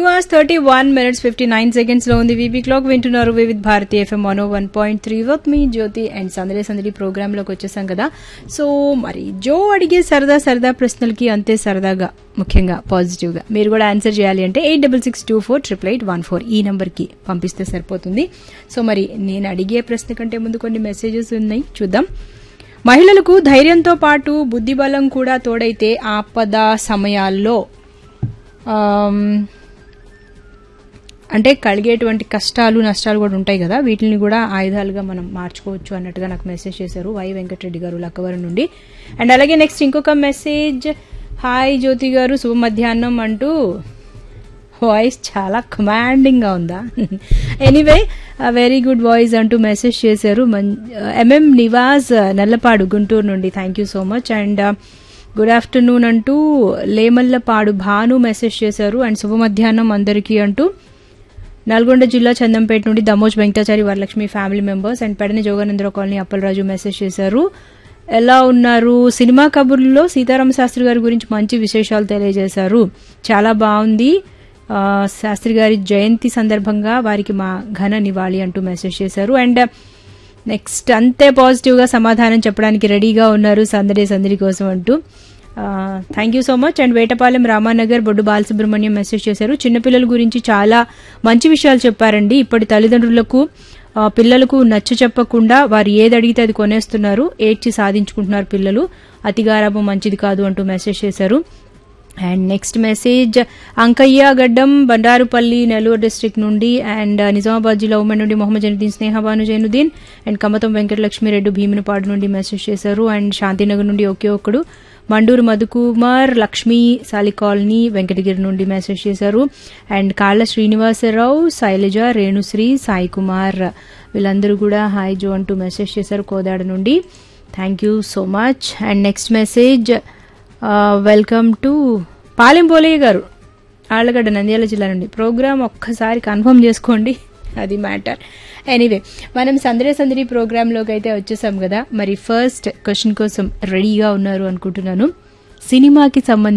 two hours thirty one minutes fifty nine seconds లో ఉంది VB clock వింటున్నారు Vividh Bharati FM one one point three వర్క్ మీ జ్యోతి అండ్ సందడి సందడి ప్రోగ్రామ్ లోకి వచ్చేసాం కదా సో మరి జో అడిగే సరదా సరదా ప్రశ్నలకి అంతే సరదాగా ముఖ్యంగా పాజిటివ్ గా మీరు కూడా ఆన్సర్ చేయాలి అంటే eight double six two four triple eight one four ఈ నంబర్ కి పంపిస్తే సరిపోతుంది సో మరి నేను అడిగే ప్రశ్న కంటే ముందు కొన్ని మెసేజెస్ ఉన్నాయి చూద్దాం మహిళలకు ధైర్యంతో పాటు బుద్ధిబలం కూడా తోడైతే ఆపద సమయాల్లో ఆమ్, అంటే కలిగేటువంటి కష్టాలు నష్టాలు కూడా ఉంటాయి కదా వీటిని కూడా ఆయుధాలుగా మనం మార్చుకోవచ్చు అన్నట్టుగా నాకు మెసేజ్ చేశారు వై వెంకటరెడ్డి గారు లక్కవరం నుండి అండ్ అలాగే నెక్స్ట్ ఇంకొక మెసేజ్ హాయ్ జ్యోతి గారు శుభ మధ్యాహ్నం అంటూ వాయిస్ చాలా కమాండింగ్ గా ఉందా ఎనీవే వెరీ గుడ్ వాయిస్ అంటూ మెసేజ్ చేశారు ఎంఎం నివాజ్ నల్లపాడు గుంటూరు నుండి thank you so much and good afternoon అంటూ లేమల్లపాడు భాను మెసేజ్ చేశారు అండ్ శుభ మధ్యాహ్నం అందరికీ అంటూ నల్గొండ జిల్లా చందంపేట నుండి Damoj Venkatachari Varalakshmi family members and Pedani Joganandarao colony Appalaraju message చేశారు ఎలా ఉన్నారు సినిమా కబుర్లలో సీతారామ శాస్త్రి గారి గురించి మంచి విశేషాలు తెలియజేశారు చాలా బాగుంది ఆ, శాస్త్రి గారి జయంతి సందర్భంగా వారికి మా ఘన నివాళి అంటూ మెసేజ్ చేశారు అండ్ నెక్స్ట్ అంతే పాజిటివ్ గా సమాధానం చెప్పడానికి రెడీగా ఉన్నారు సందడి సందడి కోసం అంటూ thank you so much and Vetapalem Ramanagar Boddu Balasubrahmanyam message చేశారు చిన్నపిల్లల గురించి చాలా మంచి విషయాలు చెప్పారండి ఇప్పటి తల్లిదండ్రులకు ఆ, పిల్లలకు నచ్చ చెప్పకుండా వారు ఏది అడిగితే అది కొనేస్తున్నారు ఏడ్చి సాధించుకుంటున్నారు పిల్లలు అతిగారాభం మంచిది కాదు అంటూ మెసేజ్ చేశారు and next message Ankaiah Gaddam Bandarupalli Nellore district నుండి అండ్ నిజామాబాద్ జిల్లా ఉమెన్ నుండి మొహమ్మద్ జైనుద్దీన్ స్నేహబాను జైనుద్దీన్ అండ్ కమతం వెంకటలక్ష్మి రెడ్డి భీమునిపాడు నుండి మెసేజ్ చేశారు అండ్ శాంతినగర్ నుండి ఒకే ఒక్కడు మండూరు మధుకుమార్ లక్ష్మి సాలి కాలనీ వెంకటగిరి నుండి మెసేజ్ చేశారు అండ్ కాళ్ళ శ్రీనివాసరావు శైలజ రేణుశ్రీ సాయి కుమార్ వీళ్ళందరూ కూడా హాయ్ జో అంటూ మెసేజ్ చేశారు కోదాడ నుండి thank you so much and next message welcome to Palem Polaiah garu Allagadda Nandyal జిల్లా నుండి ప్రోగ్రామ్ ఒక్కసారి కన్ఫర్మ్ చేసుకోండి అది మ్యాటర్ ఎనీవే మనం సందడి సందడి ప్రోగ్రాంలోకి అయితే వచ్చేసాం కదా మరి ఫస్ట్ క్వశ్చన్ కోసం రెడీగా ఉన్నారు అనుకుంటున్నాను సినిమాకి సంబంధించి